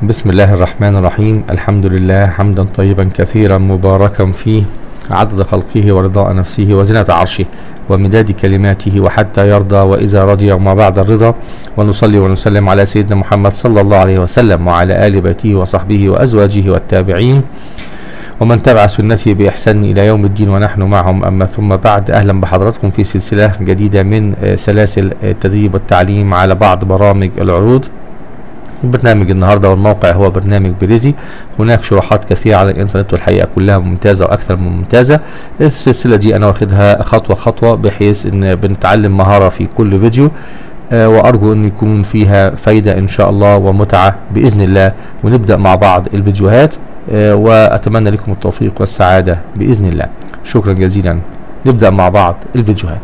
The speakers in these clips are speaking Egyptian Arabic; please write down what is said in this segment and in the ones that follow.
بسم الله الرحمن الرحيم الحمد لله حمدا طيبا كثيرا مباركا فيه عدد خلقه ورضاء نفسه وزنة عرشه ومداد كلماته وحتى يرضى وإذا رضي وما بعد الرضا ونصلي ونسلم على سيدنا محمد صلى الله عليه وسلم وعلى آل بيته وصحبه وأزواجه والتابعين ومن تبع سنته بإحسان إلى يوم الدين ونحن معهم أما ثم بعد أهلا بحضراتكم في سلسلة جديدة من آه، سلاسل التدريب والتعليم على بعض برامج العروض برنامج النهارده والموقع هو برنامج بريزي هناك شروحات كثيره على الانترنت والحقيقه كلها ممتازه واكثر من ممتازه السلسله دي انا واخدها خطوه خطوه بحيث ان بنتعلم مهاره في كل فيديو آه، وارجو ان يكون فيها فايده ان شاء الله ومتعه باذن الله ونبدا مع بعض الفيديوهات آه، واتمنى لكم التوفيق والسعاده باذن الله شكرا جزيلا نبدا مع بعض الفيديوهات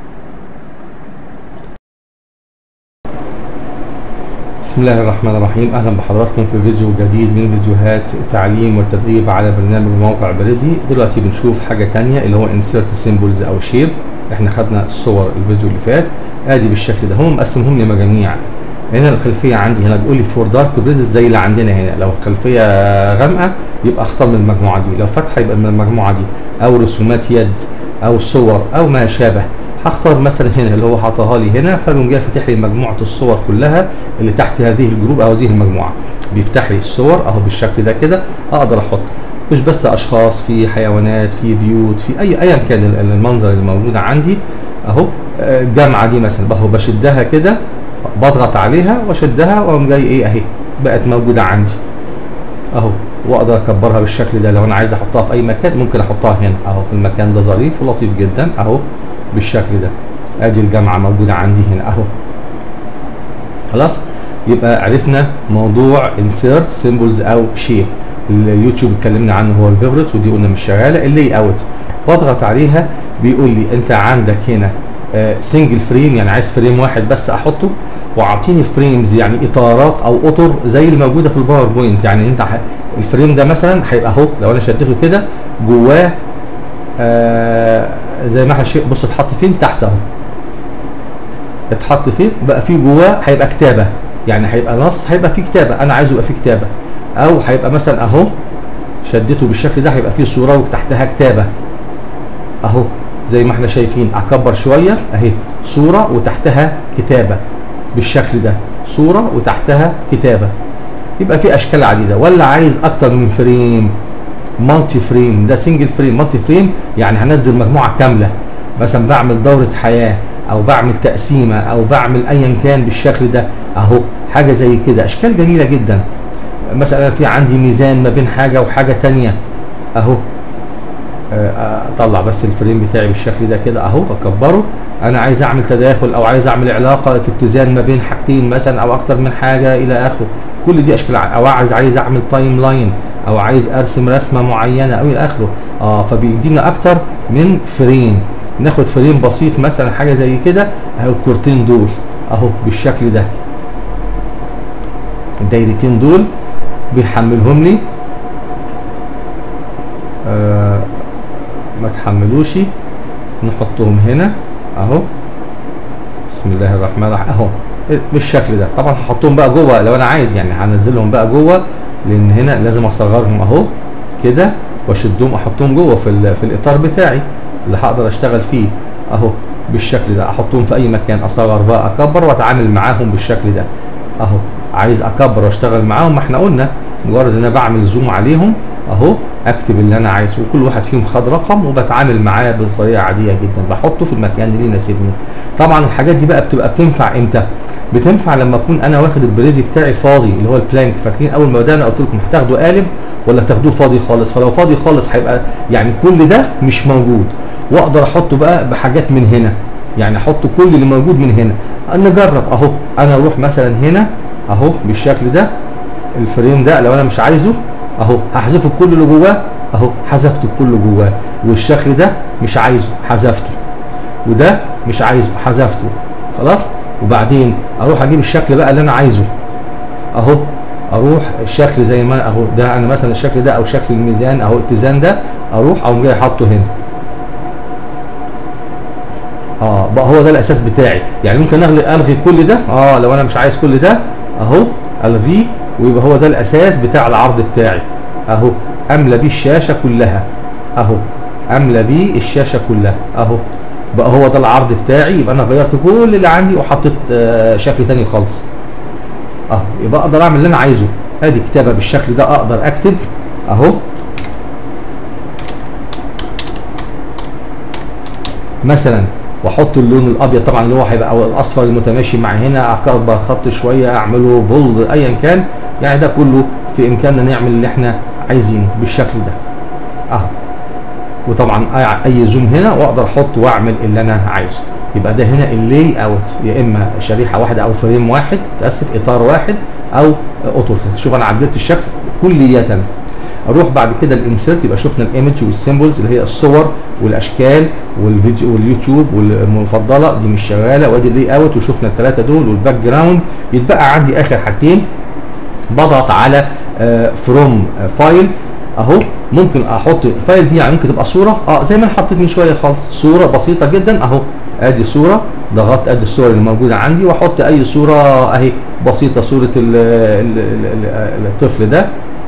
بسم الله الرحمن الرحيم اهلا بحضراتكم في فيديو جديد من فيديوهات التعليم والتدريب على برنامج موقع بريزي دلوقتي بنشوف حاجه تانية اللي هو insert symbols او شيب احنا خدنا الصور الفيديو اللي فات ادي بالشكل ده هم مقسمهم لي مجاميع هنا الخلفيه عندي هنا بيقول لي فور دارك بريزز زي اللي عندنا هنا لو الخلفيه غامقه يبقى اختار من المجموعه دي لو فاتحه يبقى من المجموعه دي او رسومات يد او صور او ما شابه هختار مثلا هنا اللي هو حاطها لي هنا فبيقوم جاي فاتح لي مجموعه الصور كلها اللي تحت هذه الجروب او هذه المجموعه بيفتح لي الصور اهو بالشكل ده كده اقدر احط مش بس اشخاص في حيوانات في بيوت في اي ايا كان ال- المنظر اللي موجود عندي اهو آه، الجامعه دي مثلا اهو بشدها كده بضغط عليها واشدها واقوم جاي ايه اهي بقت موجوده عندي اهو واقدر اكبرها بالشكل ده لو انا عايز احطها في اي مكان ممكن احطها هنا اهو في المكان ده ظريف ولطيف جدا اهو بالشكل ده ادي الجامعه موجوده عندي هنا اهو خلاص يبقى عرفنا موضوع insert symbols او shape اليوتيوب اتكلمنا عنه هو الفيفورت ودي قلنا مش شغاله اللي اوت بضغط عليها بيقول لي انت عندك هنا سنجل فريم يعني عايز فريم واحد بس احطه واعطيني فريمز يعني اطارات او اطر زي اللي موجوده في الباوربوينت يعني انت ح- الفريم ده مثلا هيبقى اهو لو انا شدته كده جواه آه زي ما احنا شايف- بص اتحط فين تحت اهو اتحط فين بقى فيه جواه هيبقى كتابه يعني هيبقى نص هيبقى فيه كتابه انا عايزه يبقى فيه كتابه او هيبقى مثلا اهو شدته بالشكل ده هيبقى فيه صوره وتحتها كتابه اهو زي ما احنا شايفين اكبر شويه اهي صوره وتحتها كتابه بالشكل ده صوره وتحتها كتابه يبقى في اشكال عديده ولا عايز اكتر من فريم مالتي فريم ده سنجل فريم مالتي فريم يعني هنزل مجموعه كامله مثلا بعمل دوره حياه او بعمل تقسيمه او بعمل ايا كان بالشكل ده اهو حاجه زي كده اشكال جميله جدا مثلا في عندي ميزان ما بين حاجه وحاجه تانية اهو آه، اطلع بس الفريم بتاعي بالشكل ده كده اهو اكبره انا عايز اعمل تداخل او عايز اعمل علاقه اتزان ما بين حاجتين مثلا او اكتر من حاجه الى اخره كل دي اشكال ع- او عايز عايز اعمل تايم لاين او عايز ارسم رسمه معينه او الى اخره اه فبيدينا اكتر من فريم ناخد فريم بسيط مثلا حاجه زي كده اهو الكورتين دول اهو بالشكل ده الدايرتين دول بيحملهم لي آه ما تحملوش نحطهم هنا اهو بسم الله الرحمن الرحيم اهو بالشكل ده طبعا هحطهم بقى جوه لو انا عايز يعني هنزلهم بقى جوه لان هنا لازم اصغرهم اهو كده واشدهم احطهم جوه في ال- في الاطار بتاعي اللي هقدر اشتغل فيه اهو بالشكل ده احطهم في اي مكان اصغر بقى اكبر واتعامل معاهم بالشكل ده اهو عايز اكبر واشتغل معاهم ما احنا قلنا مجرد ان انا بعمل زوم عليهم اهو اكتب اللي انا عايزه وكل واحد فيهم خد رقم وبتعامل معاه بطريقه عاديه جدا بحطه في المكان اللي يناسبني طبعا الحاجات دي بقى بتبقى بتنفع امتى بتنفع لما اكون انا واخد البريزي بتاعي فاضي اللي هو البلانك فاكرين اول ما بدانا قلت لكم هتاخدوا قالب ولا تاخدوه فاضي خالص فلو فاضي خالص هيبقى يعني كل ده مش موجود واقدر احطه بقى بحاجات من هنا يعني احط كل اللي موجود من هنا نجرب اهو انا اروح مثلا هنا اهو بالشكل ده الفريم ده لو انا مش عايزه اهو هحذفه كل اللي جواه اهو حذفته كله جواه والشكل ده مش عايزه حذفته وده مش عايزه حذفته خلاص وبعدين اروح اجيب الشكل بقى اللي انا عايزه اهو اروح الشكل زي ما اهو ده انا مثلا الشكل ده او شكل الميزان اهو اتزان ده اروح اقوم جاي حاطه هنا اه بقى هو ده الاساس بتاعي يعني ممكن الغي الغي كل ده اه لو انا مش عايز كل ده اهو الغيه ويبقى هو ده الاساس بتاع العرض بتاعي اهو املى بيه الشاشه كلها اهو املى بيه الشاشه كلها اهو بقى هو ده العرض بتاعي يبقى انا غيرت كل اللي عندي وحطيت آه، شكل تاني خالص اهو يبقى اقدر اعمل اللي انا عايزه ادي كتابه بالشكل ده اقدر اكتب اهو مثلا واحط اللون الابيض طبعا اللي هو هيبقى او الاصفر المتماشي مع هنا اكبر خط شويه اعمله بولد ايا كان يعني ده كله في امكاننا نعمل اللي احنا عايزينه بالشكل ده اهو وطبعا أي- اي زوم هنا واقدر احط واعمل اللي انا عايزه يبقى ده هنا اللي اوت يا اما شريحه واحده او فريم واحد تاسف اطار واحد او اوتو شوف انا عدلت الشكل كليا اروح بعد كده الانسيرت يبقى شفنا الايمج والسيمبلز اللي هي الصور والاشكال والفيديو واليوتيوب والمفضله دي مش شغاله وادي الري اوت وشفنا الثلاثه دول والباك جراوند يتبقى عندي اخر حاجتين بضغط على فروم فايل اهو ممكن احط الفايل دي يعني ممكن تبقى صوره اه زي ما انا حطيت من شويه خالص صوره بسيطه جدا اهو ادي صوره ضغطت ادي الصور اللي موجوده عندي واحط اي صوره اهي بسيطه صوره ال ال ال ال الطفل ده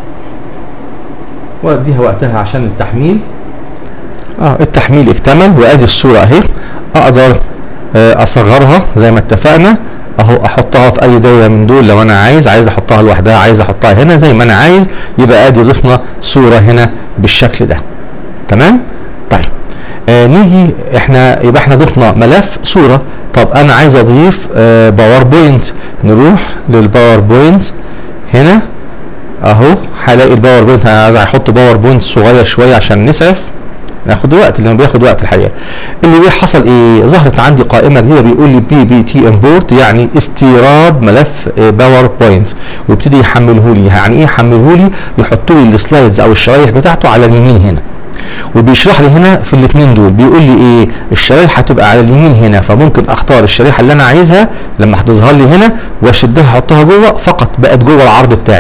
واديها وقتها عشان التحميل اه التحميل اكتمل وادي الصوره اهي اقدر آه، اصغرها زي ما اتفقنا اهو احطها في اي دايره من دول لو انا عايز عايز احطها لوحدها عايز احطها هنا زي ما انا عايز يبقى ادي ضفنا صوره هنا بالشكل ده تمام طيب آه نيجي احنا يبقى احنا ضفنا ملف صوره طب انا عايز اضيف آه باوربوينت نروح للباوربوينت هنا اهو هلاقي الباوربوينت انا عايز احط باوربوينت صغير شويه عشان نسعف ناخد وقت لانه بياخد وقت الحقيقه اللي بيه حصل ايه ظهرت عندي قائمه جديده بيقول لي بي بي تي امبورت يعني استيراد ملف باوربوينت ويبتدي يحمله لي يعني ايه يحمله لي يحط لي السلايدز او الشرايح بتاعته على اليمين هنا وبيشرح لي هنا في الاثنين دول بيقول لي ايه الشرايح هتبقى على اليمين هنا فممكن اختار الشريحه اللي انا عايزها لما هتظهر لي هنا واشدها احطها جوه فقط بقت جوه العرض بتاعي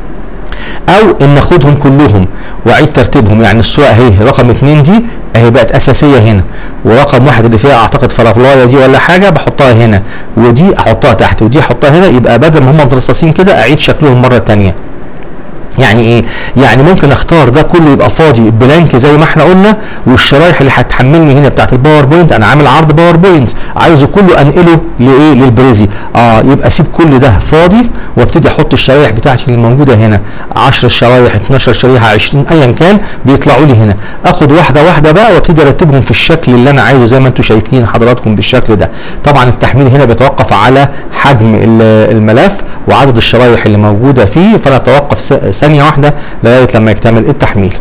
او ان اخدهم كلهم واعيد ترتيبهم يعني الصوره اهي رقم اتنين دي اهي بقت اساسيه هنا ورقم واحد اللي فيها اعتقد فرافلايه دي ولا حاجه بحطها هنا ودي احطها تحت ودي احطها هنا يبقى بدل ما هم مترصصين كده اعيد شكلهم مره تانية يعني ايه؟ يعني ممكن اختار ده كله يبقى فاضي بلانك زي ما احنا قلنا والشرايح اللي هتحملني هنا بتاعت الباوربوينت انا عامل عرض باوربوينت عايزه كله انقله لايه؟ للبريزي اه يبقى اسيب كل ده فاضي وابتدي احط الشرايح بتاعتي اللي موجوده هنا 10 شرايح 12 شريحه 20 ايا كان بيطلعوا لي هنا اخد واحده واحده بقى وابتدي ارتبهم في الشكل اللي انا عايزه زي ما انتم شايفين حضراتكم بالشكل ده طبعا التحميل هنا بيتوقف على حجم ال- الملف وعدد الشرايح اللي موجوده فيه فانا اتوقف س- ثانيه واحده لغايه لما يكتمل التحميل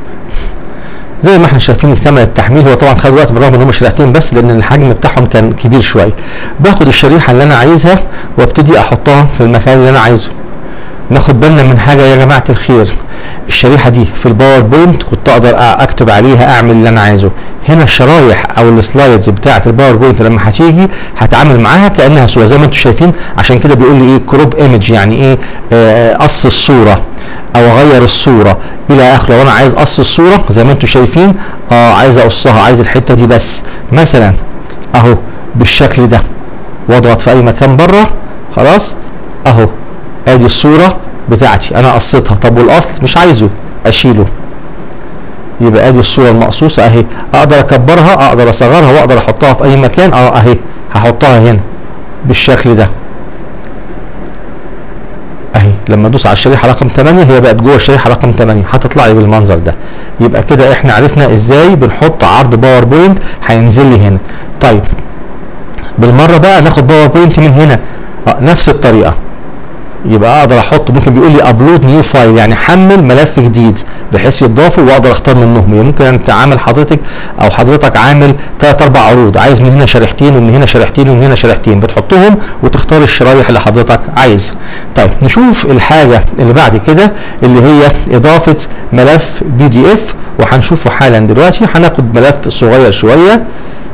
زي ما احنا شايفين اكتمل التحميل هو طبعا خد وقت بالرغم ان هم شريحتين بس لان الحجم بتاعهم كان كبير شويه باخد الشريحه اللي انا عايزها وابتدي احطها في المكان اللي انا عايزه ناخد بالنا من حاجه يا جماعه الخير الشريحه دي في الباوربوينت كنت اقدر أ- اكتب عليها اعمل اللي انا عايزه هنا الشرايح او السلايدز بتاعه الباوربوينت لما هتيجي هتعامل معاها كانها صوره زي ما انتم شايفين عشان كده بيقول لي ايه كروب ايمج يعني ايه آه، قص الصوره او اغير الصوره الى اخره لو انا عايز اقص الصوره زي ما انتم شايفين اه عايز اقصها عايز الحته دي بس مثلا اهو بالشكل ده واضغط في اي مكان بره خلاص اهو ادي الصوره بتاعتي انا قصيتها طب والاصل مش عايزه اشيله يبقى ادي الصوره المقصوصه اهي اقدر اكبرها اقدر اصغرها واقدر احطها في اي مكان اه اهي هحطها هنا بالشكل ده اهي لما ادوس على الشريحه رقم 8 هي بقت جوه الشريحه رقم 8 هتطلع لي بالمنظر ده يبقى كده احنا عرفنا ازاي بنحط عرض باوربوينت هينزل لي هنا طيب بالمره بقى ناخد باوربوينت من هنا آه نفس الطريقه يبقى اقدر احط ممكن بيقول لي ابلود نيو فايل يعني حمل ملف جديد بحيث يتضافوا واقدر اختار منهم يعني ممكن انت عامل حضرتك او حضرتك عامل ثلاث اربع عروض عايز من هنا شريحتين ومن هنا شريحتين ومن هنا شريحتين بتحطهم وتختار الشرايح اللي حضرتك عايز طيب نشوف الحاجه اللي بعد كده اللي هي اضافه ملف بي دي اف وهنشوفه حالا دلوقتي هناخد ملف صغير شويه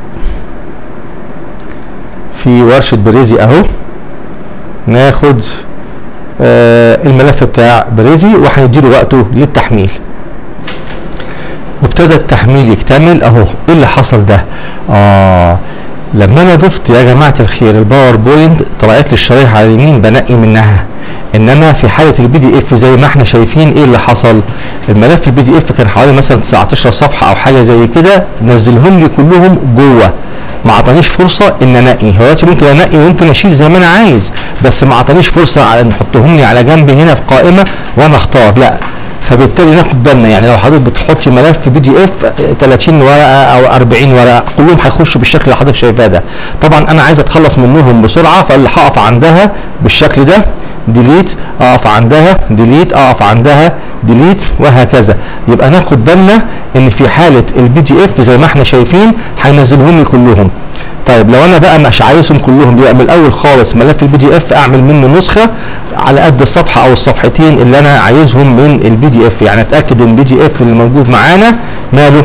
في ورشه بريزي اهو ناخد آه الملف بتاع بريزي وهنديله وقته للتحميل وابتدى التحميل يكتمل اهو ايه اللي حصل ده اه لما انا ضفت يا جماعه الخير الباوربوينت طلعت لي الشرايح على اليمين بنقي منها انما في حاله البي دي اف زي ما احنا شايفين ايه اللي حصل الملف البي دي اف كان حوالي مثلا 19 صفحه او حاجه زي كده نزلهم لي كلهم جوه ما اعطانيش فرصه ان انقي هو دلوقتي ممكن انقي وممكن اشيل زي ما انا عايز بس ما اعطانيش فرصه على ان احطهم لي على جنب هنا في قائمه وانا اختار لا فبالتالي ناخد بالنا يعني لو حضرتك بتحطي ملف بي دي اف 30 ورقه او 40 ورقه كلهم هيخشوا بالشكل اللي حضرتك شايفاه ده طبعا انا عايز اتخلص منهم بسرعه فاللي هقف عندها بالشكل ده ديليت اقف عندها ديليت اقف عندها ديليت وهكذا يبقى ناخد بالنا ان في حاله البي دي اف زي ما احنا شايفين هينزلهم لي كلهم طيب لو انا بقى مش عايزهم كلهم يبقى من الاول خالص ملف البي دي اف اعمل منه نسخه على قد الصفحه او الصفحتين اللي انا عايزهم من البي دي اف يعني اتاكد ان البي دي اف اللي موجود معانا ماله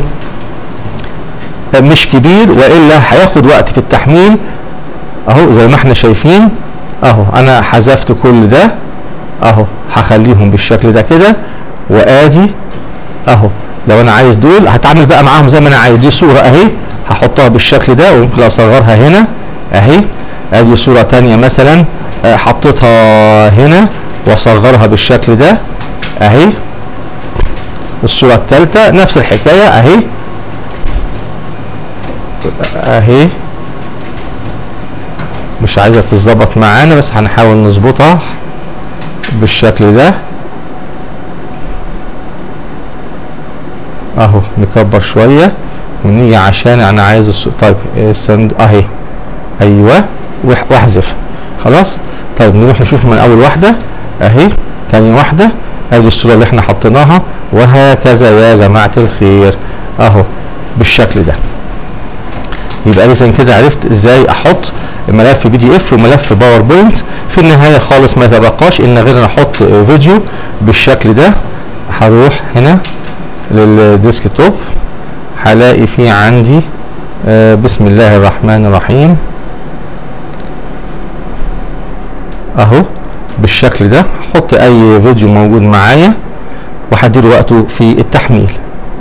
مش كبير والا هياخد وقت في التحميل اهو زي ما احنا شايفين اهو انا حذفت كل ده اهو هخليهم بالشكل ده كده وادي اهو لو انا عايز دول هتعامل بقى معاهم زي ما انا عايز دي صوره اهي هحطها بالشكل ده وممكن اصغرها هنا اهي ادي صوره تانية مثلا آه، حطيتها هنا واصغرها بالشكل ده اهي الصوره الثالثه نفس الحكايه اهي اهي مش عايزه تتظبط معانا بس هنحاول نظبطها بالشكل ده اهو نكبر شويه ونيجي عشان انا عايز الص... طيب السند اهي ايوه وح- واحذف خلاص طيب نروح نشوف من اول واحده اهي تاني واحده ادي الصوره اللي احنا حطيناها وهكذا يا جماعه الخير اهو بالشكل ده يبقى اذا كده عرفت ازاي احط ملف بي دي اف وملف باوربوينت في النهايه خالص ما يتبقاش ان غير ان احط فيديو بالشكل ده هروح هنا للديسكتوب هلاقي فيه عندي آه، بسم الله الرحمن الرحيم اهو بالشكل ده احط اي فيديو موجود معايا وهديله وقته في التحميل